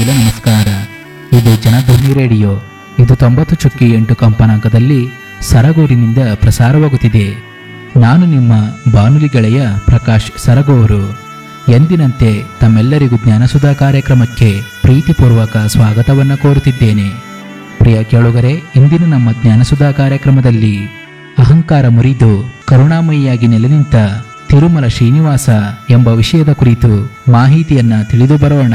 ಕೇಳುಗರಿಗೆಲ್ಲ ನಮಸ್ಕಾರ ಇದು ಜನಧ್ವನಿ ರೇಡಿಯೋ ಇದು ತೊಂಬತ್ತು ಚುಕ್ಕಿ ಎಂಟು ಕಂಪನಾಂಕದಲ್ಲಿ ಸರಗೂರಿನಿಂದ ಪ್ರಸಾರವಾಗುತ್ತಿದೆ ನಾನು ನಿಮ್ಮ ಬಾನುಲಿ ಗೆಳೆಯ ಪ್ರಕಾಶ್ ಸರಗೂರು ಎಂದಿನಂತೆ ತಮ್ಮೆಲ್ಲರಿಗೂ ಜ್ಞಾನಸುಧಾ ಕಾರ್ಯಕ್ರಮಕ್ಕೆ ಪ್ರೀತಿಪೂರ್ವಕ ಸ್ವಾಗತವನ್ನು ಕೋರುತ್ತಿದ್ದೇನೆ ಪ್ರಿಯ ಕೇಳುಗರೆ ಇಂದಿನ ನಮ್ಮ ಜ್ಞಾನಸುಧಾ ಕಾರ್ಯಕ್ರಮದಲ್ಲಿ ಅಹಂಕಾರ ಮುರಿದು ಕರುಣಾಮಯಿಯಾಗಿ ನೆಲೆನಿಂತ ತಿರುಮಲ ಶ್ರೀನಿವಾಸ ಎಂಬ ವಿಷಯದ ಕುರಿತು ಮಾಹಿತಿಯನ್ನ ತಿಳಿದು ಬರೋಣ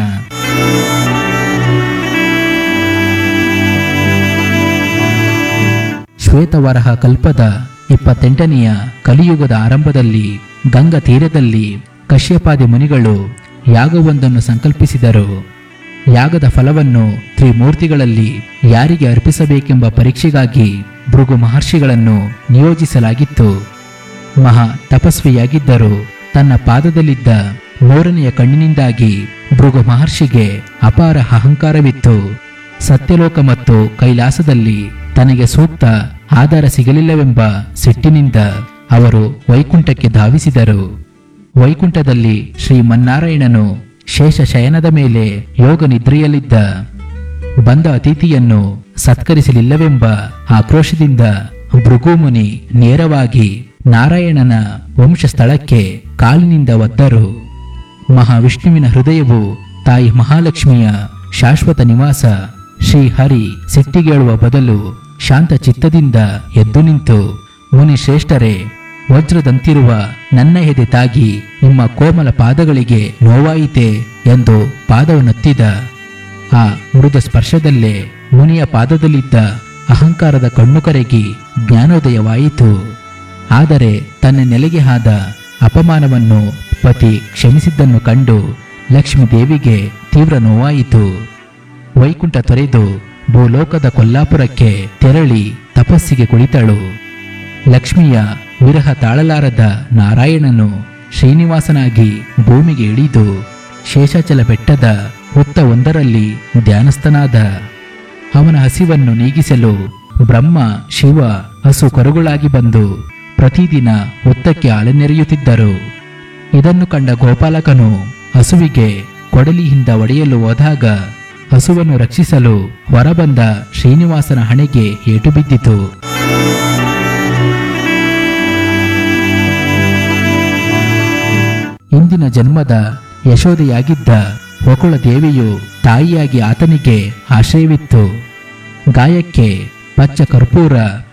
ಶ್ವೇತವರಹ ಕಲ್ಪದ ಇಪ್ಪತ್ತೆಂಟನೆಯ ಕಲಿಯುಗದ ಆರಂಭದಲ್ಲಿ ಗಂಗಾ ತೀರದಲ್ಲಿ ಕಶ್ಯಪಾದಿ ಮುನಿಗಳು ಯಾಗವೊಂದನ್ನು ಸಂಕಲ್ಪಿಸಿದರು ಯಾಗದ ಫಲವನ್ನು ತ್ರಿಮೂರ್ತಿಗಳಲ್ಲಿ ಯಾರಿಗೆ ಅರ್ಪಿಸಬೇಕೆಂಬ ಪರೀಕ್ಷೆಗಾಗಿ ಭೃಗು ಮಹರ್ಷಿಗಳನ್ನು ನಿಯೋಜಿಸಲಾಗಿತ್ತು ಮಹಾ ತಪಸ್ವಿಯಾಗಿದ್ದರು ತನ್ನ ಪಾದದಲ್ಲಿದ್ದ ಮೂರನೆಯ ಕಣ್ಣಿನಿಂದಾಗಿ ಭೃಗು ಮಹರ್ಷಿಗೆ ಅಪಾರ ಅಹಂಕಾರವಿತ್ತು ಸತ್ಯಲೋಕ ಮತ್ತು ಕೈಲಾಸದಲ್ಲಿ ತನಗೆ ಸೂಕ್ತ ಆಧಾರ ಸಿಗಲಿಲ್ಲವೆಂಬ ಸಿಟ್ಟಿನಿಂದ ಅವರು ವೈಕುಂಠಕ್ಕೆ ಧಾವಿಸಿದರು ವೈಕುಂಠದಲ್ಲಿ ಶ್ರೀಮನ್ನಾರಾಯಣನು ಶೇಷ ಶಯನದ ಮೇಲೆ ಯೋಗ ನಿದ್ರೆಯಲ್ಲಿದ್ದ ಬಂದ ಅತಿಥಿಯನ್ನು ಸತ್ಕರಿಸಲಿಲ್ಲವೆಂಬ ಆಕ್ರೋಶದಿಂದ ಭೃಗುಮುನಿ ನೇರವಾಗಿ ನಾರಾಯಣನ ವಂಶ ಸ್ಥಳಕ್ಕೆ ಕಾಲಿನಿಂದ ಒದ್ದರು ಮಹಾವಿಷ್ಣುವಿನ ಹೃದಯವು ತಾಯಿ ಮಹಾಲಕ್ಷ್ಮಿಯ ಶಾಶ್ವತ ನಿವಾಸ ಶ್ರೀಹರಿ ಸಿಟ್ಟಿಗೇಳುವ ಬದಲು ಶಾಂತ ಚಿತ್ತದಿಂದ ಎದ್ದು ನಿಂತು ಮುನಿ ಶ್ರೇಷ್ಠರೇ ವಜ್ರದಂತಿರುವ ನನ್ನ ಎದೆ ತಾಗಿ ನಿಮ್ಮ ಕೋಮಲ ಪಾದಗಳಿಗೆ ನೋವಾಯಿತೆ ಎಂದು ಪಾದವನ್ನೊತ್ತಿದ ಆ ಮೃದು ಸ್ಪರ್ಶದಲ್ಲೇ ಮುನಿಯ ಪಾದದಲ್ಲಿದ್ದ ಅಹಂಕಾರದ ಕಣ್ಣು ಕರಗಿ ಜ್ಞಾನೋದಯವಾಯಿತು ಆದರೆ ತನ್ನ ನೆಲೆಗೆ ಆದ ಅಪಮಾನವನ್ನು ಪತಿ ಕ್ಷಮಿಸಿದ್ದನ್ನು ಕಂಡು ಲಕ್ಷ್ಮೀ ದೇವಿಗೆ ತೀವ್ರ ನೋವಾಯಿತು ವೈಕುಂಠ ತೊರೆದು ಭೂಲೋಕದ ಕೊಲ್ಲಾಪುರಕ್ಕೆ ತೆರಳಿ ತಪಸ್ಸಿಗೆ ಕುಳಿತಳು ಲಕ್ಷ್ಮಿಯ ವಿರಹ ತಾಳಲಾರದ ನಾರಾಯಣನು ಶ್ರೀನಿವಾಸನಾಗಿ ಭೂಮಿಗೆ ಇಳಿದು ಶೇಷಾಚಲ ಬೆಟ್ಟದ ಹುತ್ತ ಒಂದರಲ್ಲಿ ಧ್ಯಾನಸ್ಥನಾದ ಅವನ ಹಸಿವನ್ನು ನೀಗಿಸಲು ಬ್ರಹ್ಮ ಶಿವ ಹಸು ಕರುಗಳಾಗಿ ಬಂದು ಪ್ರತಿದಿನ ಹುತ್ತಕ್ಕೆ ಅಲೆನೆರೆಯುತ್ತಿದ್ದರು ಇದನ್ನು ಕಂಡ ಗೋಪಾಲಕನು ಹಸುವಿಗೆ ಕೊಡಲಿಯಿಂದ ಒಡೆಯಲು ಹೋದಾಗ ಹಸುವನ್ನು ರಕ್ಷಿಸಲು ಹೊರಬಂದ ಶ್ರೀನಿವಾಸನ ಹಣೆಗೆ ಏಟು ಬಿದ್ದಿತು ಇಂದಿನ ಜನ್ಮದ ಯಶೋದೆಯಾಗಿದ್ದ ವಕುಳ ದೇವಿಯು ತಾಯಿಯಾಗಿ ಆತನಿಗೆ ಆಶ್ರಯವಿತ್ತು ಗಾಯಕ್ಕೆ ಪಚ್ಚ ಕರ್ಪೂರ